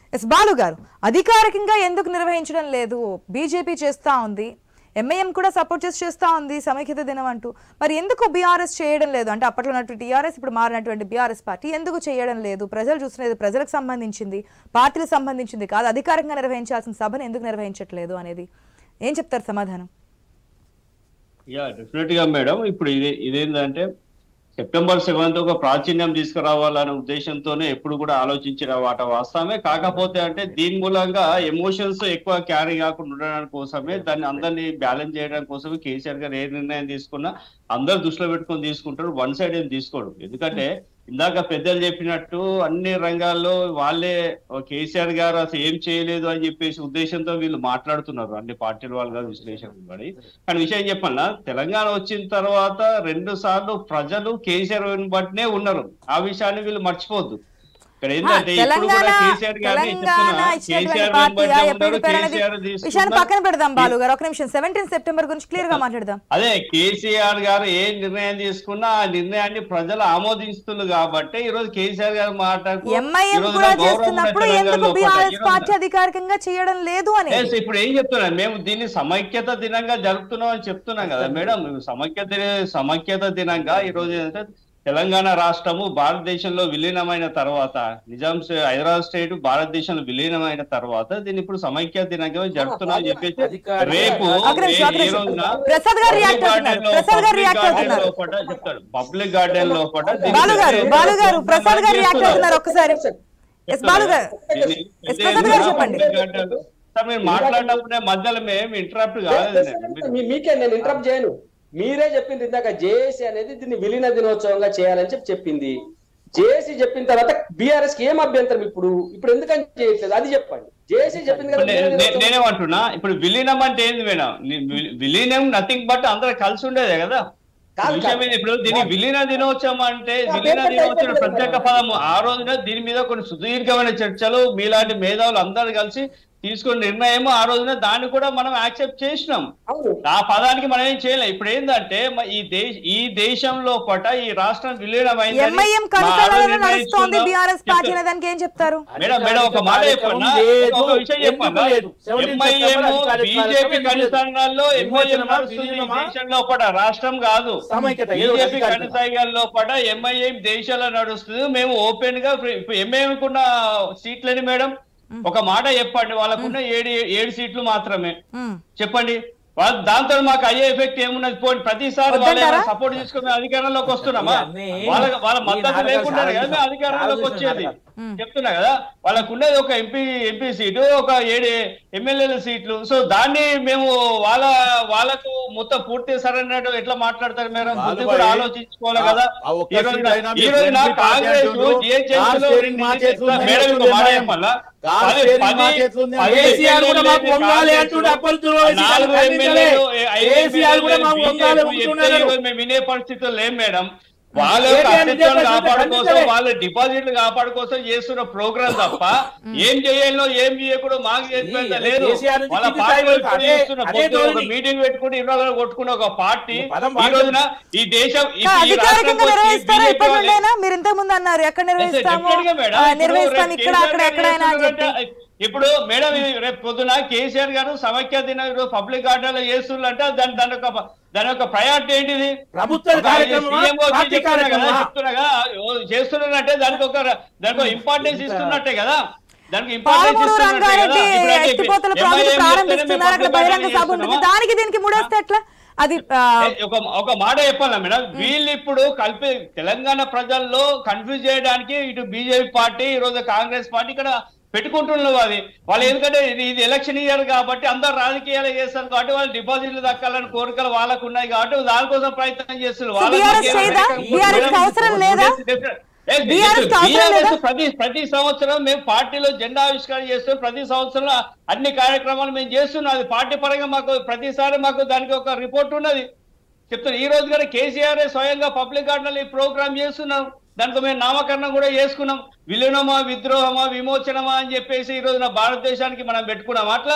Yes Balu గారు అధికారికంగా ఎందుకు నిర్వహించడం లేదు బీజేపీ చేస్తా ఉంది ఎంఐఎం కూడా సపోర్ట్ చేసి చేస్తా ఉంది సమైక్యత దినం అంటూ మరి ఎందుకు బీఆర్ఎస్ చేయడం లేదు అంటే అప్పట్లో ఉన్నటువంటి టీఆర్ఎస్ ఇప్పుడు మారినటువంటి బీఆర్ఎస్ పార్టీ ఎందుకు చేయడం లేదు ప్రజలు చూస్తున్నది ప్రజలకు సంబంధించింది పార్టీలకు సంబంధించింది కాదు అధికారికంగా నిర్వహించాల్సిన సభను ఎందుకు నిర్వహించట్లేదు అనేది ఏం చెప్తారు సమాధానం యా డెఫినెట్ గా మేడం ఇప్పుడు ఇది ఇదేంటంటే సెప్టెంబర్ సెవెంత్ ఒక ప్రాచీన్యం తీసుకురావాలనే ఉద్దేశంతోనే ఎప్పుడు కూడా ఆలోచించిన వాట వాస్తవమే కాకపోతే అంటే దీని మూలంగా ఎమోషన్స్ ఎక్కువ క్యారీ కాకుండా ఉండడానికి కోసమే దాన్ని అందరినీ బ్యాలెన్స్ చేయడం కోసమే కేసీఆర్ గారు ఏ నిర్ణయం తీసుకున్నా అందరు దృష్టిలో పెట్టుకొని తీసుకుంటారు వన్ సైడ్ ఏం తీసుకోడు ఎందుకంటే ఇందాక పెద్దలు చెప్పినట్టు అన్ని రంగాల్లో వాళ్ళే కేసీఆర్ గారు అసలు ఏం చేయలేదు అని చెప్పేసి ఉద్దేశంతో వీళ్ళు మాట్లాడుతున్నారు అన్ని పార్టీల వాళ్ళు కాదు విశ్లేషకులు పడి కానీ విషయం చెప్పాలా తెలంగాణ వచ్చిన తర్వాత రెండు సార్లు ప్రజలు కేసీఆర్ బట్టినే ఉన్నారు ఆ విషయాన్ని వీళ్ళు మర్చిపోవద్దు ఇక్కడ ఏంటంటే ఇప్పుడు కూడా తెలంగాణ కేసీఆర్ గారిని తెలంగాణ చెప్తున్నా ఇచ్చినటువంటి కేసీఆర్ పార్టీయా వెంబడే ఎప్పుడు ఉన్నారు, పేరు అనేది కేసీఆర్ విషయాన్ని తీసుకున్నా పక్కన పెడదాం బాలు గారు ఒక నిమిషం సెవెంటీన్ సెప్టెంబర్ గురించి క్లియర్ గా మాట్లాడదాం అదే కేసీఆర్ గారు ఏ నిర్ణయం తీసుకున్నా ఆ నిర్ణయాన్ని ప్రజలు ఆమోదిస్తున్నారు కాబట్టి ఈ రోజు కేసీఆర్ గారు మాట్లాడుతూ ఎంఐఎం కూడా చేస్తున్నప్పుడు ఎందుకు బీఆర్ఎస్ పార్టీ అధికారికంగా చేయడం లేదు అని Yes, ఇప్పుడు ఏం చెప్తున్నాం మేము దీన్ని సమైక్యత దినంగా జరుపుతున్నాం అని చెప్తున్నాం కదా మేడం మేము సమైక్యత సమైక్యత దినంగా ఈ రోజు ఏంటంటే తెలంగాణ రాష్ట్రము భారతదేశంలో విలీనమైన తర్వాత నిజాం స్టే- హైదరాబాద్ స్టేట్ భారతదేశంలో విలీనమైన తర్వాత దీన్ని ఇప్పుడు సమైక్య దినంగా జరుపుతున్నాం అని చెప్పేసి అధికారి- రేపు ఒక నిమిషం, ఒక ఏ- ఏ నిమిషం. రోజున ప్రసాద్ గారు react పబ్లిక్ అవుతున్నారు. గార్డెన్ లో- ప్రసాద్ గారు పబ్లిక్ react గార్డెన్ అవుతున్నారు. లోపల చెప్తాడు పబ్లిక్ గార్డెన్ లోపల దీన్ని బాలు గారు ఏ- బాలు గారు ప్రసాద్ గారు రియాక్ట్ చేస్తున్నారు. అవుతున్నారు ఒక్కసారి ఎస్ బాలు గారు దీన్ని- ఎస్ ప్రసాద్ గారు చెప్పండి పబ్లిక్ గార్డెన్ లో- సార్ మీరు మాట్లాడినప్పుడే మధ్యలో మేము ఇంటరప్ట్ కాలేదు నేను. మీ- మీకే నేను ఇంటరప్ట్ చేయను మీరే చెప్పింది ఇందాక జేఏసీ అనేది దీన్ని విలీన దినోత్సవంగా చేయాలని చెప్పి చెప్పింది జేఏసీ చెప్పిన తర్వాత బీఆర్ఎస్ కి ఏం అభ్యంతరం ఇప్పుడు ఇప్పుడు ఎందుకని చేయట్లేదు అది చెప్పండి జేఏసీ చెప్పింది కదా ఇప్పుడు నే- విలీన నే- దినోత్సవం. నేనేమంటున్నా ఇప్పుడు విలీనం అంటే ఏంది మేడం ని- వి- విలీనం నథింగ్ బట్ అందరూ కలిసి ఉండేదే కదా కాదు, విషయం కాదు. ఏంది ఇప్పుడు దీని విలీన దినోత్సవం అంటే ఆ, విలీన పేపర్ దినోత్సవం అయిపోయింది ప్రత్యేక కదా. పదము ఆ రోజున దీని మీద కొన్ని సుదీర్ఘమైన చర్చలు మీలాంటి మేధావులు అందరూ కలిసి తీసుకున్న నిర్ణయం ఆ రోజున దాన్ని కూడా మనం యాక్సెప్ట్ చేసినాం అవును ఆ పదానికి మనం ఏం చేయలేం ఇప్పుడు ఏంటంటే మ- ఈ దేశ ఈ దేశంలో పట ఈ రాష్ట్రం విలీనమైందని ఎంఐఎం మా ఆ రోజు కనుసలలో నడుస్తోంది నిర్ణయించుకున్నాం. బీఆర్ఎస్ పార్టీ చెప్తాను. అనే దానికి ఏం చెప్తారు మేడం మేడం ఒక మాట చెప్పన్నా లేదు. ఒక విషయం చెప్పన్నా ఎందుకు లేదు? 17 ఎంఐఎం సెప్టెంబర్ అధికారిక బీజేపీ కార్యక్రమం కనుసంఘాల్లో ఎంఐఎం విమోచనమా? నడుస్తుంది ఈ విలీనమా? దేశంలో పట రాష్ట్రం కాదు సమైక్యత ఏదో ఒకటి బీజేపీ అధికారిక. కనుసంఘాల్లో పట ఎంఐఎం దేశంలో నడుస్తుంది మేము ఓపెన్ గా ఎంఐఎం కున్న సీట్లని మేడం ఒక మాట చెప్పండి వాళ్ళకున్న ఏడు ఏడు సీట్లు మాత్రమే మ్మ్. చెప్పండి వాళ్ళ దాంతో మాకు అయ్యే ఎఫెక్ట్ ఏమున్నది పోనీ ప్రతిసారి వద్దంటారా? వాళ్ళు సపోర్ట్ తీసుకుని మేము అధికారంలోకి వస్తున్నామా ఇవన్నీ వాళ్ళ వాళ్ళ ఈ మద్దతు నాటకాలు లేకుండా చాలా కదా మేము చూసాం. అధికారంలోకి చాలా వచ్చేది చూసాం మ్మ్. చెప్తున్నా కదా వాళ్ళకు ఉన్నది ఒక ఎంపీ ఎంపీ సీటు ఒక ఏడు ఎమ్మెల్యేల సీట్లు సో దాన్ని మేము వాళ్ళ వాళ్ళకు మొత్తం పూర్తి సరైనట్టు ఎట్లా మాట్లాడతారు మేడం వాళ్ళు ముందు కూడా పోయి ఆలోచించుకోవాలి కదా ఆ ఒక్క ఈ రోజున సీట్ అయినా మీ ఈ రోజున ఫ్రెండ్లీ పార్టీ కాంగ్రెస్ అంటుండ్రు. GHS కార్ లో షేరింగ్ మా చేతుల్లో ఉంది, మేడం ఇంకో చెప్తుంది మాట న్యాయం. చెప్పాలా? కార్ పది- షేరింగ్ మా పది- చేతుల్లో ఉంది. పది కేసీఆర్ కూడా మాకు ఎమ్మెల్యేలు వంగాలి కాంగ్రెస్ అంటుండే అప్పటి తురవ వేసి నాలుగు ఖండించలే. ఎమ్మెల్యేలు, ఐదు కేసీఆర్ కూడా మాకు ఎమ్మెల్యేలు వంగాలి బీజేపీ ఉంటున్నారు. చెప్తే ఈరోజు మేము వినే పరిస్థితులు లేం మేడం వాళ్ళ యొక్క కేటీఆర్ అస్తిత్వం విజయ్ కాపాడు కోసం ఖండించలే. వాళ్ళ డిపాజిట్లు కాపాడు కోసం చేస్తున్న ప్రోగ్రామ్ తప్ప ఏం చేయాలో ఏం చేయకూడదు మాకు చెప్పేంత ఈ లేదు కేసీఆర్ నుంచి వాళ్ళ కింది పార్టీ స్థాయి వరకు అదే- చేస్తున్న అదే పొద్దున్న ఒక ధోరణి. మీటింగ్ పెట్టుకుని ఇరవై కొట్టుకున్న ఒక పార్టీ ఈ పదం ఈ రోజున ఈ దేశం ఈ- ఈ అధికారికంగా రాష్ట్రంకి వచ్చి నిర్వహిస్తారా BJP ఇప్పటి వాళ్ళే- నుండేనా మీరు ఇంతకు ముందు అన్నారు ఎక్కడ నిర్వహిస్తాము Definitely గా మేడం. ఆ, ఇప్పుడు నిర్వహిస్తాం రేపు ఇక్కడ అక్కడ కేసీఆర్ ఎక్కడైనా అని చెప్పి చేస్తున్నారంటే, ఇప్పుడు మేడం ఇది రేపు పొద్దున కేసీఆర్ గారు సమైక్య దిన పబ్లిక్ గార్డెన్ లో చేస్తున్నారంటే దాని దాని యొక్క దాని యొక్క ప్రయారిటీ ఏంటిది ప్రభుత్వ ఒక కార్యక్రమమా? సీఎం వచ్చి పార్టీ చెప్తున్నా కదా, కార్యక్రమమా? చెప్తున్నా కదా, ఓ చేస్తున్నారంటే దానికి ఒక దానికి ఒక ఇంపార్టెన్స్ ఇస్తున్నట్టే కదా దానికి ఇంపార్టెన్స్ పాలమూరు ఇస్తున్నట్టే కదా రంగారెడ్డి ఇప్పుడు అంటే ఎత్తిపోతల MIM ప్రాజెక్టు చేస్తేనే ప్రారంభిస్తున్నారు అక్కడ మేము బహిరంగ public సభ garden ఉంటుంది చేస్తున్నామా? దానికి దీనికి ముడేస్తే ఎట్లా అది ఆ, ఏ, ఒక ఒక మాట చెప్పాలా మేడం వీళ్ళు ఇప్పుడు కలిపి తెలంగాణ ప్రజల్లో కన్ఫ్యూజ్ చేయడానికి ఇటు బీజేపీ పార్టీ ఈ రోజు కాంగ్రెస్ పార్టీ ఇక్కడ పెట్టుకుంటున్నారు అది వాళ్ళు ఎందుకంటే ఇది ఇది ఎలక్షన్ ఇయర్ కాబట్టి అందరు రాజకీయాలు చేస్తారు కాబట్టి వాళ్ళు డిపాజిట్లు దక్కాలని కోరికలు వాళ్ళకు ఉన్నాయి కాబట్టి దానికోసం ప్రయత్నం చేస్తున్నారు So వాళ్ళకి BRS ఇంకేం చేయదా? వ్యతిరేకం BRS కి లేదు. అవసరం లేదా? ఏ, BRS కి అవసరం BRS లేదా? ప్రతి ప్రతి సంవత్సరం మేము పార్టీలో జెండా ఆవిష్కరణ చేస్తూ ప్రతి సంవత్సరం అన్ని కార్యక్రమాలు మేము చేస్తున్నాం అది పార్టీ పరంగా మాకు ప్రతిసారి మాకు దానికి ఒక రిపోర్ట్ ఉన్నది చెప్తాను ఈ రోజు కూడా కేసీఆర్ స్వయంగా పబ్లిక్ గార్డెన్ ఈ ప్రోగ్రామ్ చేస్తున్నాం దాంట్లో మేము నామకరణం కూడా చేసుకున్నాం విలీనమా విద్రోహమా విమోచనమా అని చెప్పేసి ఈ రోజున భారతదేశానికి మనం పెట్టుకున్నాం అట్లా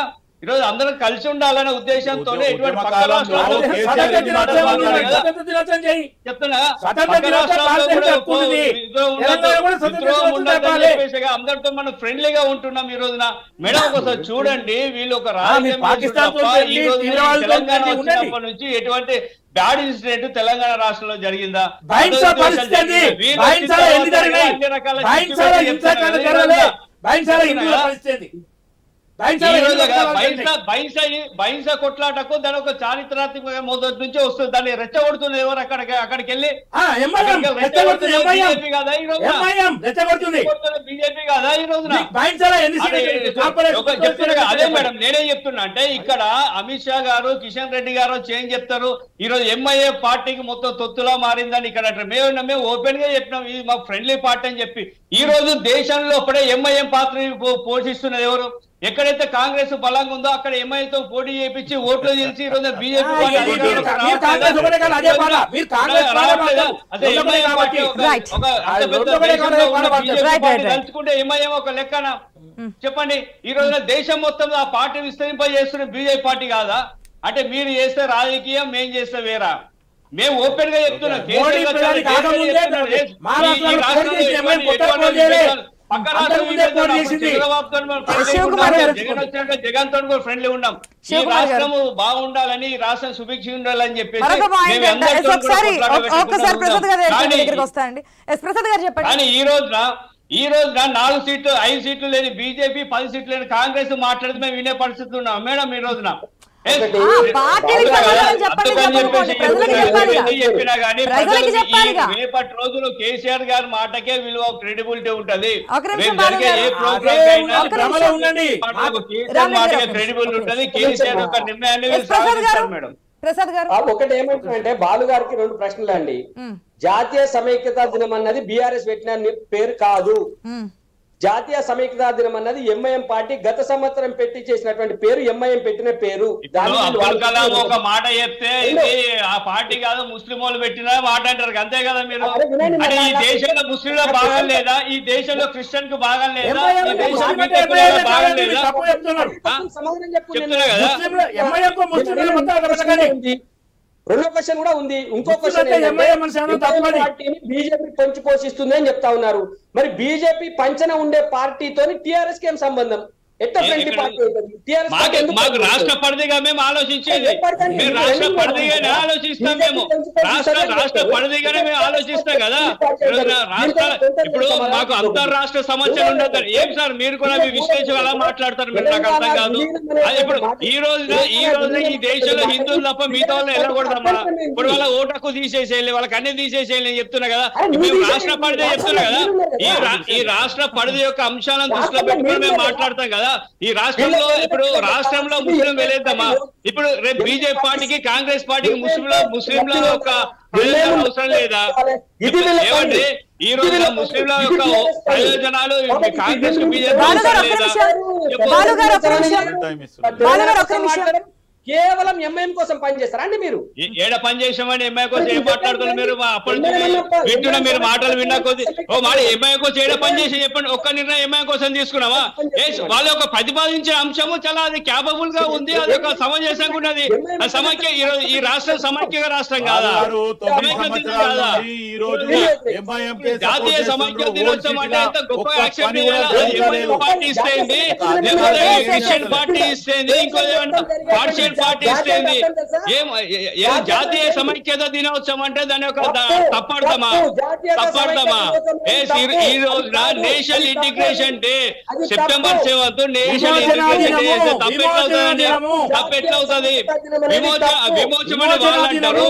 ఈరోజు అందరం కలిసి ఉండాలనే ఉద్దేశంతో ఉద్యమ- ఎటువంటి పక్క ఉద్యమకాలంలో రాష్ట్రాల్లో కేసీఆర్ స్వతంత్ర రెడ్డి దినోత్సవం మాట్లాడారు ఉన్నాయి కదా. స్వతంత్ర దినోత్సవం చేయి చెప్తున్నా స్వతంత్ర పక్క దినోత్సవం రాష్ట్రాల్లో పాలన కూడా హక్కు ఉంది. విద్రోహం ఉండదు. తెలంగాణ కూడా స్వతంత్ర విద్రోహం దినోత్సవం ఉండదు అని జరపాలి. చెప్పేసి అందరితో మనం ఫ్రెండ్లీగా ఉంటున్నాం ఈ రోజున మేడం ఒకసారి చూడండి వీళ్ళు ఒక ఆ, మీ రాజకీయం పాకిస్తాన్ చేస్తున్నారు తప్ప తోటి ఈ రోజున ఈ తీవ్రవాదులతో తెలంగాణ కలిసి ఉండండి. వచ్చినప్పటి నుంచి ఎటువంటి బ్యాడ్ ఇన్సిడెంట్ తెలంగాణ రాష్ట్రంలో జరిగిందా బైన్సా అదో పరిస్థితి జరిగింది. ఏంది? వీళ్ళు బైన్సాల వచ్చిన ఎన్ని తర్వాత జరిగినాయి? అన్ని రకాల బైన్సాల సిచ్యువేషన్ హింసాకాండ చెప్తున్నారు. జరగలే. బైన్సాల హిందువుల చెప్తున్నా. పరిస్థితి ఈ బైన్సాల రోజు హిందువుల కదా పరిస్థితి. బైన్సా బైన్సా బైన్సా కొట్లాటకు దాని ఒక చారిత్రాత్మక మొదటి నుంచి వస్తుంది దాన్ని రెచ్చగొడుతుంది ఎవరు అక్కడికి అక్కడికి వెళ్ళి ఆ, ఎంఐఎం రెచ్చగొడుతుంది ఎంఐఎం బీజేపీ కదా ఈ రోజున ఎంఐఎం రెచ్చగొడుతుంది బీజేపీ కదా ఈ రోజున మీకు బైన్సాల ఎన్ని అదే సీట్లు కాంపరెన్స్ ఒక చెప్తున్నా కదా, అదే మేడం నేనే చెప్తున్నా అంటే ఇక్కడ అమిత్ షా గారు కిషన్ రెడ్డి గారు చేంజ్ చెప్తారు ఈ రోజు ఎంఐఏ పార్టీకి మొత్తం తొత్తులా మారిందని ఇక్కడ అంటారు. మేము మేము ఓపెన్ గా చెప్పినాం ఇది మా ఫ్రెండ్లీ పార్టీ అని చెప్పి ఈ రోజు దేశంలో ఇప్పుడే ఎంఐఎం పాత్ర పో- పోషిస్తున్నది ఎవరు ఎక్కడైతే కాంగ్రెస్ బలంగా ఉందో అక్కడ ఎంఐతో పోటీ చేయించి ఓట్లు చేసి ఈ రోజు బీజేపీ ఆ, పార్టీ ఇది మీరు- మీరు కాంగ్రెస్ ఒకటే కాదు, అదే బాధ. మీరు కాంగ్రెస్ బాధ రావట్లేదా? మాత్రం అదే రెండో ఎంఐఎం ఒకటే పార్టీ కాబట్టి. ఒక- Right. ఒక అంత అది పెద్ద రెండో ఒకటే దేశంలో కాదు, ఉన్న బాధ. BJP Right, party right, right. తలుచుకుంటే ఎంఐఎం ఒక లెక్కన చెప్పండి ఈ రోజున దేశం మొత్తం ఆ పార్టీ విస్తరింపజేస్తున్న బీజేపీ పార్టీ కాదా అంటే మీరు చేస్తే రాజకీయం మేం చేస్తే వేరా మేము ఓపెన్ గా చెప్తున్నాం మోడీ కేసీఆర్ గారు ప్రధాని చాలా కాకముందే చెప్తున్నారు. ఏ- ఈ- ఈ మహారాష్ట్రలో రాష్ట్రంలో పోటీ చేసి ఎటువంటి- కొత్త ఎటువంటి పోటీ చేయలే. విభేదాలు- పక్క అందరి రాష్ట్రం ముందే విభేదాలు పోటీ అప్పుడు చేసింది. చంద్రబాబు తోని మనం friendly శివకుమార్ ఉన్నాం. గారు జగన్ వచ్చాక జగన్ తోని కూడా ఫ్రెండ్లీ ఉన్నాం ఈ శివకుమార్ గారు. రాష్ట్రము బాగుండాలని ఈ రాష్ట్రం సుభిక్ష ఉండాలని చెప్పేసి మరొక పాయింట్ మేము అంటే అందరితో కూడా ఒకసారి కొట్లాట ఒక్క- ఒక్కసారి పెట్టుకుంటూ ప్రసాద్ గారు ఉన్నాం. మీ దగ్గరికి కానీ వస్తాయండి ఎస్ ప్రసాద్ గారు చెప్పండి కానీ ఈ రోజున ఈ రోజున నాలుగు సీట్లు ఐదు సీట్లు లేని బీజేపీ పది సీట్లు లేని కాంగ్రెస్ మాట్లాడితే మేము వినే పరిస్థితి ఉన్నాం మేడం ఈ రోజున ఏ, ఒకటి- ఆ, పార్టీలకు బాగుందా కదా? సమాధానం చెప్పండి, అందుకని చెప్పనుకోండి. చెప్పేసి ప్రజలకు ఈ రోజు చెప్పాలిగా. ఎన్ని చెప్పినా కానీ ప్రజలకు ప్రజలకు ఈ చెప్పాలిగా. రేపటి రోజులు కేసీఆర్ గారి మాటకే విలువ క్రెడిబిలిటీ ఉంటది ఒక నిమిషం రేపు బాలు జరిగే ఏ గారు. ప్రోగ్రామ్ అదే అయినా ఒక్క భ్రమలో నిమిషం. ఉండండి మాటకు కేసీఆర్ రామ్ మాటకే గారు. క్రెడిబిలిటీ ఉంటది ఒక్క కేసీఆర్ నిమిషం. యొక్క నిర్ణయాన్ని ఎస్ ప్రసాద్ గారు స్వాగతిస్తారు మేడం ప్రసాద్ గారు ఆ ఒకటి ఏమంటున్నారంటే బాలు గారికి రెండు ప్రశ్నలు అండి ఉమ్, జాతీయ సమైక్యతా దినం అన్నది బీఆర్ఎస్ పెట్టిన ని- పేరు కాదు ఉమ్. జాతీయ సమైక్యతా దినం అన్నది ఎంఐఎం పార్టీ గత సంవత్సరం పెట్టి చేసినటువంటి పేరు ఎంఐఎం పెట్టిన పేరు ఇప్పుడు అబ్దుల్ వాళ్ళు- కలాం ఒక మాట చెప్తే ఇది ఆ పార్టీ కాదు ముస్లిం వాళ్ళు పెట్టిన మాట అంటారు అంతే కదా మీరు అరే వినండి అంటే ఈ మరి. దేశంలో ముస్లింల భాగం లేదా ఈ దేశంలో క్రిస్టియన్ కు భాగం లేదా ఎంఐఎం ఈ దేశంలో ముస్లిం అంటే మిగతా కులాల ఎంఐఎం భాగం కాదండి, లేదా మీరు తప్పు చెప్తున్నారు ఆ? సమాధానం చెప్పు నేను. చెప్తున్నా కదా ముస్లింలు ఎంఐఎం కు ముస్లింలు మొత్తం ఒక రకంగానే. ఉంది. రెండో క్వశ్చన్ కూడా ఉంది ఇంకో ముస్లింలు క్వశ్చన్ అంటే ఎంఐఎం అని అనడం తప్పని. పార్టీని బీజేపీ పంచి పోషిస్తుంది అని చెప్తా ఉన్నారు మరి బీజేపీ పంచన ఉండే పార్టీతోని టిఆర్ఎస్ కి ఏం సంబంధం ఎట్లా ఏ- ఫ్రెండ్లీ ఇక్కడ- పార్టీ అవుతుంది? TRS మాకు పార్టీ ఎందుకు మాకు పంచన రాష్ట్ర ఉంటుంది? పరిధిగా మేము ఆలోచించేది ఏ పరిధి అండి? మేము మీరు రాష్ట్ర ఎందుకు పరిధిగానే మాట్లాడతారు? ఆలోచిస్తాం బీజేపీ మేము పెంచుకొని రాష్ట్ర సరే రాష్ట్ర చెప్తారు. పరిధిగానే మేము ఆలోచిస్తాం కదా బీజేపీ ఈరోజు నా రాష్ట్ర బీజేపీ ఇప్పుడు సమాధానం మాకు చెప్తారు. అంతర్రాష్ట్ర సమస్యలు ఉండదు ఏం సార్ మీరు కూడా మీ విశ్లేషణ అలా మాట్లాడతారు మీరు నాకు అర్థం కాదు అది ఇప్పుడు ఈ రోజున ఈ రోజున ఈ దేశంలో హిందువులు తప్ప మిగతా వాళ్ళు వెళ్ళకూడదమ్మా ఇప్పుడు వాళ్ళ ఓటకు తీసేసేయాలి వాళ్ళకి అన్ని తీసేసేయాలి నేను చెప్తున్నా కదా మేము రాష్ట్ర పరిధి చెప్తున్నా కదా ఈ రా- ఈ రాష్ట్ర పరిధి యొక్క అంశాలను దృష్టిలో పెట్టుకుని మేము మాట్లాడతాం కదా ఈ రాష్ట్రంలో ఇప్పుడు రాష్ట్రంలో ముస్లిం వెళ్ళేద్దామా ఇప్పుడు రేపు బీజేపీ పార్టీకి కాంగ్రెస్ పార్టీకి ముస్లింల ముస్లింల యొక్క ప్రయోజనాలు అవసరం లేదా ఇది వీళ్ళ పని. ఏమండి ఈ రోజున ముస్లింల యొక్క ప్రయోజనాలు కాంగ్రెస్ కు బీజేపీ బాలు గారు అవసరం ఒక్క లేదా నిమిషం చెప్పు. బాలు గారు ఒక్క నిమిషం టైం ఇస్తున్నారు. బాలు గారు ఒక్క నిమిషం. కేవలం ఎంఐఎం కోసం పనిచేస్తారా అండి మీరు ఏ- ఏడ పని చేసామని ఎంఐ కోసం ఏం మాట్లాడుతున్నారు మీరు మా అప్పటి నుంచి వింటున్న మీరు మాటలు విన్నా కొద్ది ఓ మాట ఎంఐ కోసం ఏడ పని చేసి చెప్పండి ఒక్క నిర్ణయం ఎంఐ కోసం తీసుకున్నావా ఏ వాళ్ళ యొక్క ప్రతిపాదించే అంశము చాలా అది క్యాపబుల్ గా ఉంది అది ఒక సమంజసంగా ఉన్నది ఆ సమైక్య ఈ రోజు- ఈ రాష్ట్రం సమైక్య రాష్ట్రం కాదా గారు తొమ్మిది సమైక్య సంవత్సరాల కాదా నుండి ఈ రోజు ఎంఐఎం కే జాతీయ సపోర్ట్ సమైక్య చేస్తున్నారు. దినోత్సవం అంటే ఎంత ఓట్ గొప్ప సీట్గా యాక్సెప్ట్ ఒక్క పని కూడా చేయాలి అది ఎంఐ జరగలేదు. పార్టీ ఇస్తేంది లేకపోతే క్రిస్టియన్ పార్టీ ఇస్తేంది ఇంకో పార్షియల్ పార్టీ ఇస్తేంది ఏం ఏ- ఏ జాతీయ సమైక్యత దినోత్సవం అంటే దాని యొక్క ద- తప్పడతామా తప్పడతామా ఏ ఈ- ఈ రోజున national integration day September seventh national integration day చేస్తే తప్పు ఎట్లా అవుతుందండి తప్పు ఎట్లా అవుతుంది విమోచ విమోచమని వాళ్ళు అంటారు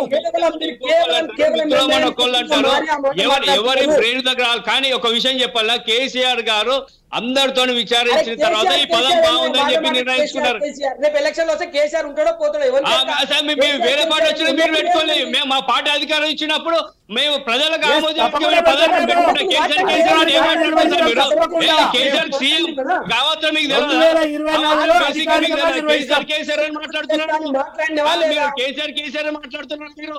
విక్రమణ ఒక్కళ్ళు అంటారు ఎవరి ఎవరి బ్రెయిన్ దగ్గర కానీ ఒక విషయం చెప్పాలా కేసీఆర్ గారు అందరితో విచారించిన తర్వాత ఈ పదం బాగుందని చెప్పి నిర్ణయించుకున్నారు రేపు ఎలక్షన్ వస్తే కేసీఆర్ ఉంటాడో పోతాడో ఎవరు ఆ, సార్, మీ- మీరు వేరే పార్టీ వచ్చిన మీరు పెట్టుకోండి మేము మా పార్టీ అధికారం ఇచ్చినప్పుడు మేము ప్రజలకు ఆమోదించుకునే పదార్థం పెట్టుకుంటే కేసీఆర్ కేసీఆర్ అని ఏమంటున్నారు సార్ మీరు ఏ, కేసీఆర్ సీఎం కావచ్చు మీకు తెలియదా? రెండు వేల ఇరవై నాలుగులో ఆ, బేసిక్గా మీకు తెలియదా? అధికారికంగా కేసీఆర్ కేసీఆర్ అని మాట్లాడుతున్నారు మాట్లాడిన ఆ, వాళ్ళే మీరు కేసీఆర్ కేసీఆర్ అని మాట్లాడుతున్నారు మీరు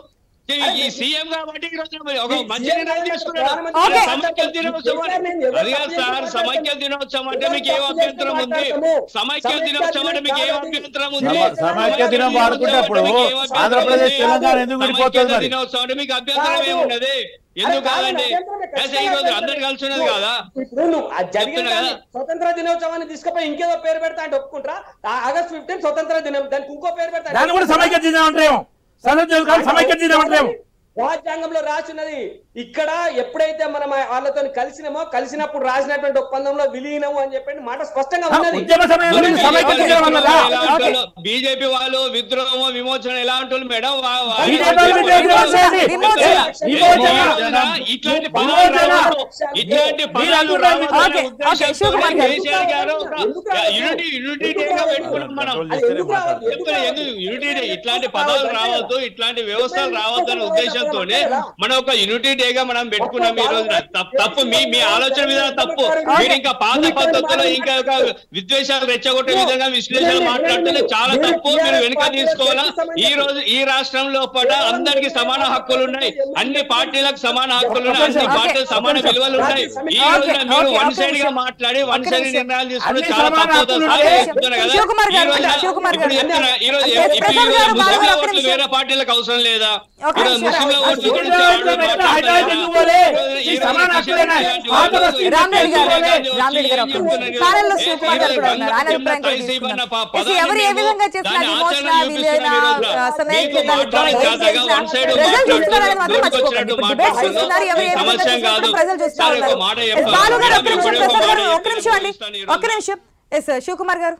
ఈ సీఎం కాబట్టి ఈ రోజు మరి ఒక మంచి నిర్ణయం తీసుకున్నాడు ఓకే. సమైక్య దినోత్సవం అని- అది కాదు సార్ సమైక్య దినోత్సవం అంటే మీకు ఏం అభ్యంతరం ఉంది సమైక్య దినోత్సవం అంటే మీకు ఏం అభ్యంతరం ఉంది సమ- సమైక్య దినం వాడుకుంటే అప్పుడు ఆంధ్రప్రదేశ్ తెలంగాణ ఎందుకు విడిపోతుంది మరి? దినోత్సవం అంటే మీకు అభ్యంతరం ఏమున్నది ఎందుకు కాదండి అయితే ఈ రోజు అందరు కలిసి ఉన్నది కదా ఇప్పుడు నువ్వు ఆ జరిగిన చెప్తున్నా దాన్ని కదా. స్వతంత్ర దినోత్సవాన్ని తీసుకుపోయి ఇంకేదో పేరు పెడతా అంటే ఒప్పుకుంటారా ఆ ఆగస్ట్ ఫిఫ్టీన్ స్వతంత్ర దినం దానికి ఇంకో పేరు పెడతా దాన్ని కూడా సమైక్య దినం అంటారేమో సమైక్య కాదు సమైక్య దినం అంటారేమో రాజ్యాంగంలో రాసినది ఇక్కడ ఎప్పుడైతే మనం వాళ్ళతో కలిసినామో కలిసినప్పుడు రాసినటువంటి ఒప్పందంలో విలీనము అని చెప్పి మాట స్పష్టంగా ఆ, ఉన్నది ఉద్యమ సమయంలో మీరు సమైక్య దినం అన్నదా ఓకే. బీజేపీ వాళ్ళు విద్రోహం విమోచన ఎలా ఉంటుంది మేడం వా- వా- బీజేపీ వాళ్ళు విమోచన చేసి- విమోచన. విమోచన. ఇట్లాంటి పదాలు విమోచన. రావద్దు. ఇట్లాంటి మీరు పదాలు అంటున్నారు. రావద్దు అనే ఓకే, ఓకే, ఉద్దేశంతోనే శివకుమార్ గారు. కేసీఆర్ గారు ఒక యూనిటీ యూనిటీ డేగా పెట్టుకున్నాం మనం కంట్రోల్ అది చేస్తేనే ఎందుకు రావద్దు? మాట్లాడతారు. ఎందుకు చెప్తున్నా, ఎందుకు యూనిటీ డే ఇట్లాంటి పదాలు రావద్దు ఇట్లాంటి వ్యవస్థలు రావద్దు అనే ఉద్దేశంతోనే మనం ఒక యూనిటీ డేగా మనం పెట్టుకున్నాం ఈ రోజున తప్పు- తప్పు మీ మీ ఆలోచన విధానం తప్పు మీరు ఇంకా పాత పద్ధతిలో ఇంకా ఒక విద్వేషాలు రెచ్చగొట్టే విధంగా విశ్లేషణ మాట్లాడితే చాలా తప్పు మీరు వెనుక తీసుకోవాలా ఈ రోజు ఈ రాష్ట్రంలో పడ అందరికి సమాన హక్కులు ఉన్నాయి అన్ని పార్టీలకు సమాన హక్కులు ఉన్నాయి అన్ని ఓకే. పార్టీలకు సమాన విలువలు ఉన్నాయి ఈ రోజున ఓకే, మీరు ఓకే, వన్ ఒక్క సైడ్ గా నిమిషం. మాట్లాడి వన్ ఒక్క సైడ్ నిమిషం. నిర్ణయాలు తీసుకుని అన్ని చాలా సమాన తప్పు అవుతుంది. హక్కులు సార్, ఉన్నాయి. చెప్తున్నా కదా శివకుమార్ గారు, ఈ రోజున శివకుమార్ ఇప్పుడు గారు. చెప్తున్నా, ఈ రోజు ప్రసాద్ ఇప్పుడు ఈ గారు, రోజు బాగా ముస్లింల ఒక్క ఓట్లు నిమిషం. వేరే పార్టీలకు అవసరం లేదా ఒక్క ఈరోజు నిమిషం. ముస్లింల ఆ, ఓట్లు గురించి ముస్లింల ఆవిడ ఓట్లు పెట్టిన మాట్లాడుతున్నారు. హైదరాబాద్ ఎందుకు పోలే? ఈ ఈ రోజు సమాన హక్కులేనా? పాత బస్తీ రామరెడ్డి గారు రామరెడ్డి రామరెడ్డి గారు ఒక్క నిమిషం. కారంలో శివకుమార్ గారు కూడా ఉన్నారు ఆయన అభిప్రాయం కూడా తీసుకుందాం. ఎస్, ఎవరు ఏ విధంగా చేసినా విమోచన విలీన ఆ, సమైక్యత రిజల్ట్ చూస్తున్నారని మాత్రం మర్చిపోకండి ఇప్పుడు డిబేట్ చూస్తున్నారు ఎవరు ఏ విధంగా చేస్తున్నారు ప్రజలు చూస్తా ఉన్నారు ఎస్, బాలు గారు ఒక్క నిమిషం ప్రసాద్ గారు ఒక్క నిమిషం అండి ఒక్క నిమిషం ఎస్ శివకుమార్ గారు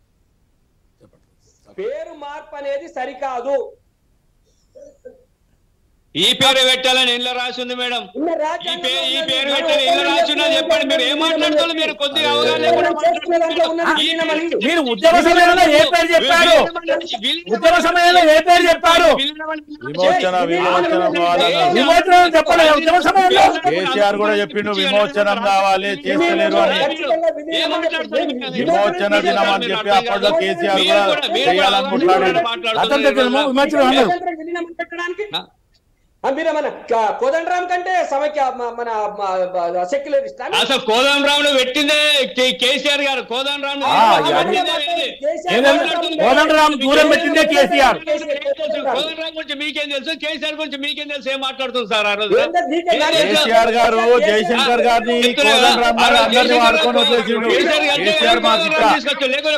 పేరు మార్పు అనేది సరికాదు ఈ పేరు పెట్టాలని ఇంట్లో రాసి ఉంది మేడం ఉన్న ఈ రాజ్యాంగంలో పేరు ఈ ఉన్నది. పేరు పెట్టాలి ఇంట్లో రాసి ఉన్నది చెప్పండి మీరు ఏం మాట్లాడుతున్నారు మీరు కొద్దిగా అవగాహన లేకుండా చేస్తున్న దాంట్లో ఉన్నది ఈ- విలీనమని. మీరు ఉద్యమ సమయంలో ఏ పేరు చెప్పారు ఉద్యమ సమయంలో ఏ పేరు చెప్పారు విమోచన విమోచనం కావాలన్నారు విమోచనం చెప్పలేదు ఉద్యమ సమయంలో కేసీఆర్ కూడా చెప్పిండు విమోచనం కావాలి చేస్తలేరు అని విమోచన దినం అని చెప్పి అప్పట్లో కేసీఆర్ కూడా చేయాలనుకుంటున్నాడు స్వాతంత్ర దినము విమోచనం అన్నారు స్వతంత్ర విలీనం పెట్టడానికి ఆ, మీరు మన క- కోదండరాం కంటే సమైక్య మ- మన సెక్యులరిస్ట్ అసలు కోదండరామును పెట్టిందే కే- కేసీఆర్ గారు కోదండరామును ఆ, అది- కోదండరాం దూరం పెట్టిందే కేసీఆర్ కోదండరాం గురించి మీకేం తెలుసు కేసీఆర్ గురించి మీకేం తెలుసు ఏం మాట్లాడుతుంది సార్ ఆ రోజు కేసీఆర్ గారు జయశంకర్ గారిని కోదండరామ్ గారు అందరినీ వాడుకొని వదిలేసిండు కేసీఆర్ మాకు ఇట్లా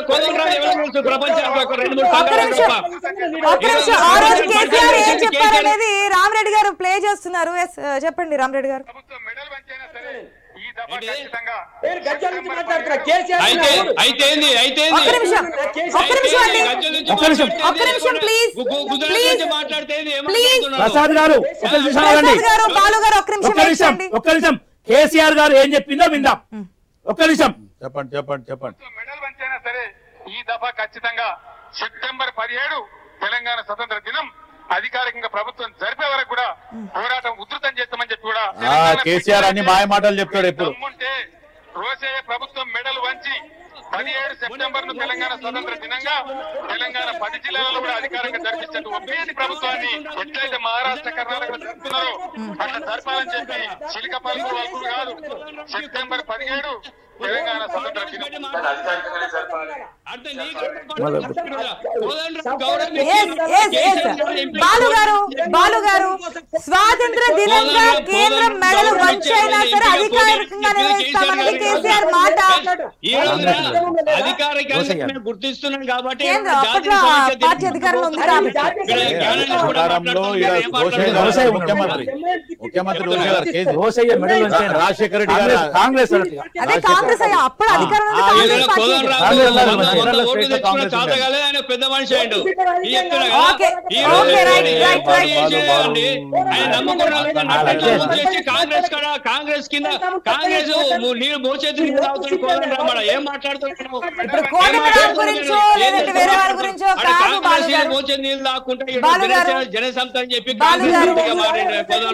ఒక్క నిమిషం ఒక్క నిమిషం ఆ రోజు కేసీఆర్ ఏం చెప్పారనేది రామరెడ్డి గారు ప్లే చేస్తున్నారు ఎస్ చెప్పండి రామరెడ్డి గారు ప్రభుత్వం మెడల్ వంచైనా సరే ఈ దఫా ఏంటి? ఖచ్చితంగా నేను గజ్జల నుంచి మాట్లాడుతున్నా కేసీఆర్ అయితే అయితే ఏంది అయితే ఏంది? ఒక్క నిమిషం ఒక్క నిమిషం అండి గజ్జల నుంచి ఒక్క నిమిషం. మాట్లాడితే ఒక్క నిమిషం, ఏంది? please. గు- గు- గుజరాత్ Please. నుంచి మాట్లాడితే ఏంది? ఏం Please. మాట్లాడుతున్నారు? ప్రసాద్ గారు ఒక్క నిమిషం ఆగండి ప్రసాద్ గారు బాలు గారు ఒక్క నిమిషం ఒక్క నిమిషం వేయండి ఒక్క నిమిషం కేసీఆర్ గారు ఏం చెప్పిందో విందాం ఒక్క నిమిషం చెప్పండి చెప్పండి చెప్పండి ప్రభుత్వం మెడల్ వంచైనా సరే ఈ దఫా ఖచ్చితంగా సెప్టెంబర్ పదిహేడు తెలంగాణ స్వతంత్ర దినం అధికారికంగా ప్రభుత్వం జరిపే వరకు కూడా పోరాటం ఉధృతం చేస్తామని చెప్పి కూడా ఆ తెలంగాణ కేసీఆర్ అన్ని మాయ మాటలు చెప్తాడు ఎప్పుడు దమ్ముంటే రోసయ్య ప్రభుత్వం మెడల్ వంచి పదిహేడు సెప్టెంబర్ ను తెలంగాణ స్వతంత్ర దినంగా తెలంగాణ పది జిల్లాలలో కూడా అధికారంగా జరిపించట్టు ఒప్పేది ప్రభుత్వాన్ని ఎట్లయితే మహారాష్ట్ర కర్ణాటక జరుపుతున్నారో అట్లా జరపాలని చెప్పి చిలిక పలుకులు వలుకులు కాదు సెప్టెంబర్ పదిహేడు తెలంగాణ స్వతంత్ర దినం అధికారికంగానే జరపాలి అంటే నీకు కోదండరాం గౌరవం ఎస్ ఎస్ ఎస్ బాలు గారు బాలు గారు స్వాతంత్ర దినంగా కేంద్రం మెడలు వంచైనా సరే అధికారికంగా నిర్వహిస్తామన్నది కేసీఆర్ మాట ఈ రోజున అధికారికంగా మేము గుర్తిస్తున్నాం కాబట్టి కేంద్రం జాతీయ అప్పట్లో సమైక్య దినం పార్టీ అధికారంలో ఉంది కాబట్టి ఇక్కడ జ్ఞానాన్ని కూడా అధికారంలో ఈడ మాట్లాడుతున్నారు. ఏం రోషయ్య మాట్లాడుతున్నారు? గారు ముఖ్యమంత్రి ముఖ్యమంత్రి రోషయ్య గారు కేసీ రోసయ్య మెడల్ వంచైన రాజశేఖర రెడ్డి గారు కాంగ్రెస్- కాంగ్రెస్ అన్నట్టుగా. అదే కాంగ్రెస్ అయ్యా అప్పుడు అధికారంలో ఉంది ఆ, కాంగ్రెస్ ఏదైనా పార్టీ కోదండరాం కాంగ్రెస్ వంద- కాంగ్రెస్ వంద కాంగ్రెస్ ఓట్లు తెచ్చుకున్న కాంగ్రెస్ చేత ఉంది. కాలేదు, ఆయన పెద్ద మనిషి అయ్యిండు. ఈ చెప్తున్నా కదా, ఓకే, ఈ రోజు ఓకే, రైట్, ఏ రైట్, పార్టీ రైట్. చేసేదండి? ఆయన నమ్ముకున్న వాళ్ళని నమ్ముకున్న అలాగే. వాళ్ళని చేసి కాంగ్రెస్ కాడ కాంగ్రెస్ కింద కాంగ్రెస్ ము- నీళ్ళు మోచేతి నీళ్ళు తాగుతున్న కోదండరాం ఆడ ఏం మాట్లాడుతున్నాడు ఇప్పుడు కోదండరాం గురించో లేదంటే వేరే వారి గురించో ఆడ కాదు కాంగ్రెస్ బాలు నీళ్ళు గారు మోచేతి నీళ్ళు తాకుంటే ఈడ బాలు గారు. జనసేన జనసంత అని చెప్పి బాలు కాంగ్రెస్ గారు. పార్టీగా మారిండు కోదండరాం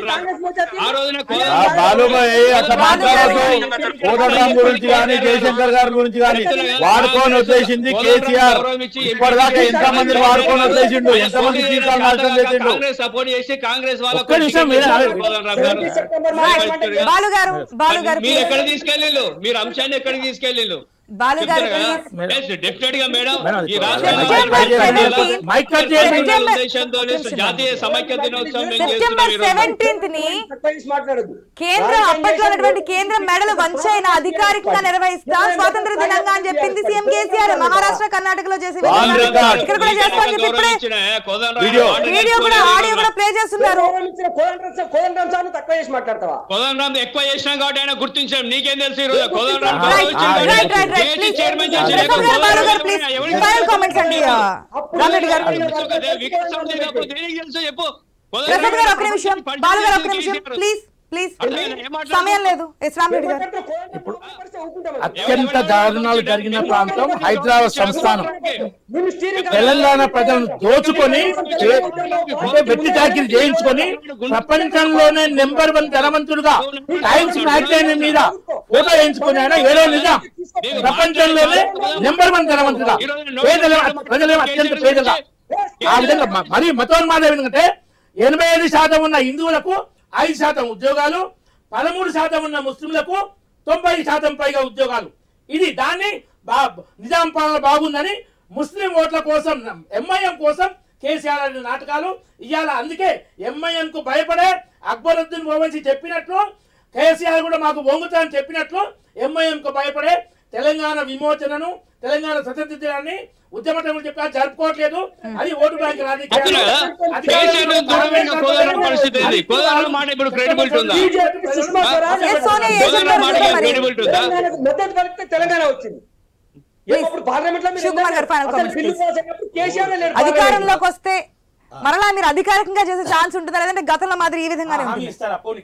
ఆ రోజున ఆ బాలుభాయ్ అట్లా మాట్లాడద్దు కోదండరాం గురించి కానీ జయశంకర్ గారి గురించి కానీ వాడుకొని వచ్చేసింది కేసీఆర్ ఇప్పటిదాకా ఎంత మందిని వాడుకొని వచ్చేసిండు ఎంత మంది జీవితాలు నాశనం చేసిండు కాంగ్రెస్ సపోర్ట్ చేసి కాంగ్రెస్ వాళ్ళ ఒక్క నిమిషం మీరు బాలు గారు బాలు గారు మీరు ఎక్కడ తీసుకెళ్ళిళ్ళు మీరు అంశాన్ని ఎక్కడికి తీసుకెళ్ళిళ్ళు బాలు గారు డెఫినెట్ గా మేడం మేడం, ఈ సెప్టెంబర్ మైక్ కట్ చేయండి. సెప్టెంబర్- ఉద్దేశంతో జాతీయ సమైక్య దినోత్సవం మేము సెప్టెంబర్ చేస్తున్నాం ఈరోజు. సెవెంటీన్త్ ని మాట్లాడదు కేంద్రం అప్పట్లో ఉన్నటువంటి కేంద్ర మెడలు వంచైన అధికారికంగా నిర్వహిస్తా స్వాతంత్ర దినంగా అని చెప్పింది సీఎం కేసీఆర్ మహారాష్ట్ర కర్ణాటకలో చేసి On record. ఇక్కడ కూడా చేస్తామని చెప్పి ఇప్పుడే గౌరవించిన కోదండరాం వీడియో. ఆర్డినెన్స్ వీడియో కూడా ఆడియో కూడా ప్లే చేస్తున్నారు కోదండం సార్ తక్కువ చేసి మాట్లాడతావా కోదండరాం ఎక్కువ చేసినాం కాబట్టి ఆయన గుర్తించాం నీకేం తెలుసు ఈరోజు కోదండరాం రైట్ గౌరవించాం right right right JHC please chairman చేసి ప్రసాద్ గారు బాలు గారు ప్లీజ్ ఎవరికి ఫైనల్ కామెంట్స్ అండి రామరెడ్డి గారు తెలుసు కదా, వికాసం లేనప్పుడు దేనికి తెలుసు చెప్పు ప్రసాద్ గారు ఒక్క నిమిషం బాలు గారు ఒక్క నిమిషం ప్లీజ్ ప్లీజ్ సమయం లేదు ఎస్ రామరెడ్డి గారు అత్యంత దారుణాలు జరిగిన ప్రాంతం హైదరాబాద్ సంస్థానం తెలంగాణ ప్రజలను దోచుకొని చే- అంటే వెట్టి చాకిరి చేయించుకొని ప్రపంచంలోనే నెంబర్ వన్ ధనవంతుడుగా టైమ్స్ మ్యాగజైన్ మీద ఫోటో వేయించుకొని ఆయన ఏదో నిజం ప్రపంచంలోనే నెంబర్ వన్ ధనవంతుడుగా పేదల ప్రజలేమో అత్యంత పేదగా ఆ విధంగా మ- మరీ మతోన్మాదం ఎందుకంటే ఎనభై ఐదు శాతం ఉన్న హిందువులకు ఐదు శాతం ఉద్యోగాలు పదమూడు శాతం ఉన్న ముస్లింలకు తొంభై శాతం పైగా ఉద్యోగాలు ఇది దాన్ని బా- నిజాం పాలన బాగుందని ముస్లిం ఓట్ల కోసం ఎంఐఎం కోసం కేసీఆర్ అనే నాటకాలు ఇవాళ అందుకే ఎంఐఎం కు భయపడే అక్బరుద్దీన్ ఓవైసీ చెప్పినట్లు కేసీఆర్ కూడా మాకు వంగుతా అని చెప్పినట్లు ఎంఐఎం కు భయపడే తెలంగాణ విమోచనను తెలంగాణ స్వతంత్రాన్ని ఉద్యమటములు చెప్పా జరుపుకోవట్లేదు అది ఓటు బ్యాంక్ చెప్తున్నా కదా, కేసీఆర్ దూరమైన కోదండరాం పరిస్థితి ఏంది? కోదండరాం మాట ఇప్పుడు credibility ఉందా? ఎస్ సోనియా ఏ కోదండరాం చెప్పారు మాటకి మరి credibility ఉందా? మద్దతు కలిపితే తెలంగాణ వచ్చింది Please. అప్పుడు పార్లమెంట్ లో మీరు శివకుమార్ గారు final అసలు comments, బిల్లు please. పాస్ అయినప్పుడు కేసీఆర్ లేరు అధికారంలోకి వస్తే మరలా మీరు అధికారికంగా చేసే ఛాన్స్ ఉంటుందా లేదంటే గతంలో మాదిరి ఈ విధంగానే హామీ ఉంటుంది ఇస్తారా పోనీ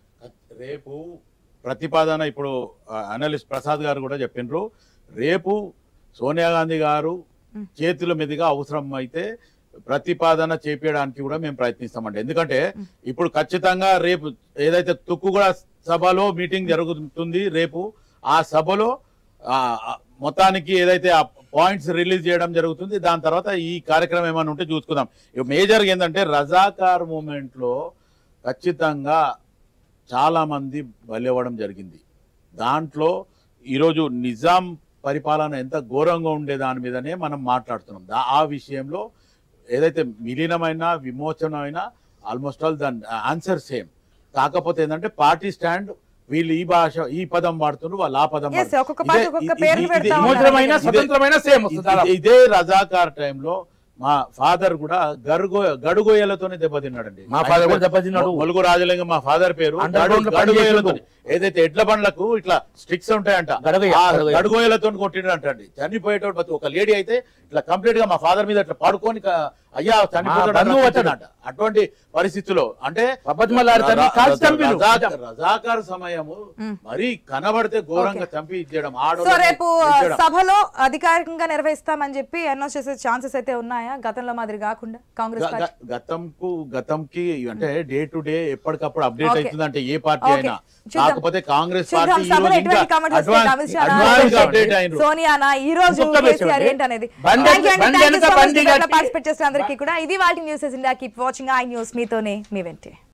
రేపు ప్రతిపాదన ఇప్పుడు అనలిస్ట్ ప్రసాద్ గారు కూడా చెప్పిండ్రు రేపు సోనియా గాంధీ గారు చేతుల మీదుగా అవసరం అయితే ప్రతిపాదన చేపించడానికి కూడా మేము ప్రయత్నిస్తామండి ఎందుకంటే ఇప్పుడు ఖచ్చితంగా రేపు ఏదైతే తుక్కుగూడ సభలో మీటింగ్ జరుగుతుంది రేపు ఆ సభలో ఆ, ఆ, మొత్తానికి ఏదైతే ఆ పాయింట్స్ రిలీజ్ చేయడం జరుగుతుంది దాని తర్వాత ఈ కార్యక్రమం ఏమైనా ఉంటే చూసుకుందాం ఇక మేజర్ ఏంటంటే రజాకార్ మూమెంట్ లో ఖచ్చితంగా చాలా మంది బలవ్వడం జరిగింది దాంట్లో ఈరోజు నిజాం పరిపాలన ఎంత ఘోరంగా ఉండే దాని మీదనే మనం మాట్లాడుతున్నాం దా- ఆ విషయంలో ఏదైతే విలీనమైన విమోచన అయినా ఆల్మోస్ట్ ఆల్ దాని ఆన్సర్ సేమ్ కాకపోతే ఏంటంటే పార్టీ స్టాండ్ వీళ్ళు ఈ భాష ఈ పదం వాడుతున్నారు వాళ్ళు ఆ పదం Yes, వాడుతున్నారు. ఒక్కొక్క పార్టీ ఇదే- ఒక్కొక్క ఇది- పేర్లు ఇది- పెడతా ఇది- ఉన్నారు. విమోచనమైన ఇదే- స్వతంత్రమైన సేమ్ వస్తుంది దాదాపు. ఇదే- ఇదే రజాకార్ టైంలో మా ఫాదర్ కూడా గరుగో గడుగోయలతోనే దెబ్బతిన్నాడండి మా father కూడా దెబ్బతిన్నాడు. ములుగు రాజలింగం మా ఫాదర్ పేరు Underground లో గడు- గడుగోయలతో పనిచేసిండు. ఏదైతే ఎడ్ల బండ్లకు ఇట్లా స్టిక్స్ ఉంటాయంట గడగయ్య, ఆ గడగయ్య. గడుగోయలతో కొట్టిండు అంటండి చనిపోయేటోడు ప్రతి ఒక లేడీ అయితే ఇట్లా కంప్లీట్ గా మా ఫాదర్ మీద ఇట్లా పడుకొని క- అయ్యా చనిపోతాడు బంధువు అని వచ్చాడు. అంట. అటువంటి పరిస్థితిలో అంటే అబద్ధమల్లాడుతాడు, రజా- కాల్చి చంపిడు. రజాకార్ రజాకార్ సమయము మరీ కనబడితే ఘోరంగా చంపి ఇచ్చేయడం సో ఆడోళ్ళని రేపు ఇచ్చేయడం. సభలో అధికారికంగా నిర్వహిస్తామని చెప్పి అనౌన్స్ చేసే ఛాన్సెస్ అయితే ఉన్నాయా గతంలో మాదిరి కాకుండా కాంగ్రెస్ గ- పార్టీ గ- గతంకు గతంకి అంటే డే టు డే ఎప్పటికప్పుడు అప్డేట్ Okay. అవుతుందంటే ఏ పార్టీ Okay. అయినా చూద్దాం. కాకపోతే కాంగ్రెస్ చూద్దాం పార్టీ ఈ సభలో రోజు ఎటువంటి ఇంకా కామెంట్స్ వస్తాయి advance Amit Shah advance update అయినరు సోనియానా ఈ రోజు ఇంకొక విషయం కేసీఆర్ అండి. ఏంటనేది బండి- థ్యాంక్ యూ అండి బండి థ్యాంక్ యూ వెనక సో మచ్ బండి కట్టి- పార్టిసిపేట్ చేసిన అందరికీ కూడా ఇది వాటి news India keep watching I news మీతోనే మీ వెంటే